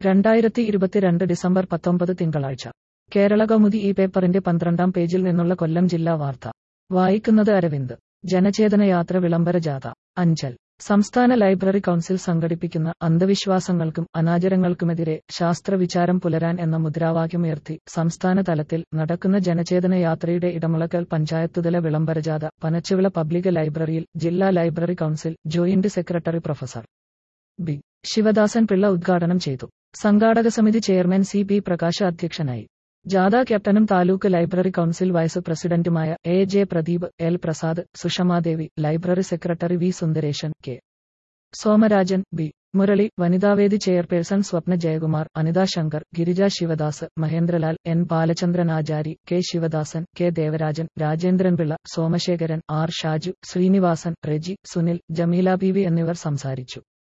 രണ്ടായിരത്തി ഇരുപത്തിരണ്ട് ഡിസംബർ പത്തൊമ്പത് തിങ്കളാഴ്ച കേരള കൗമുദി ഈ പേപ്പറിന്റെ പന്ത്രണ്ടാം പേജിൽ നിന്നുള്ള കൊല്ലം ജില്ലാ വാർത്ത വായിക്കുന്നത് അരവിന്ദ് ജനചേതന യാത്ര വിളംബര ജാഥ അഞ്ചൽ സംസ്ഥാന ലൈബ്രറി കൗൺസിൽ സംഘടിപ്പിക്കുന്ന അന്ധവിശ്വാസങ്ങൾക്കും അനാചാരങ്ങൾക്കുമെതിരെ ശാസ്ത്രവിചാരം പുലരാൻ എന്ന മുദ്രാവാക്യമുയർത്തി സംസ്ഥാന തലത്തിൽ നടക്കുന്ന ജനചേതന യാത്രയുടെ ഇടമുളക്കൽ പഞ്ചായത്തുതല വിളംബര ജാഥ പനച്ചുവിള പബ്ലിക് ലൈബ്രറിയിൽ ജില്ലാ library council joint secretary professor B Sivadasan Pillai ഉദ്ഘാടനം ചെയ്തു സംഘാടക സമിതി ചെയർമാൻ സി പി പ്രകാശ് അധ്യക്ഷനായി ജാഥ ക്യാപ്റ്റനും താലൂക്ക് ലൈബ്രറി കൗൺസിൽ വൈസ് പ്രസിഡന്റുമായ A J Pradeep L Prasad Sushamadevi library secretary V Sundaresan K Somarajan B Murali Vanithavedi chairperson Swapna Jayakumar Anitha Shankar Girija Sivadas Mahendralal N Balachandran Achari K Sivadasan K Devarajan Rajendranpillai Somasekharan R Shaju Srinivasan Reji Sunil Jameela Beevi എന്നിവർ സംസാരിച്ചു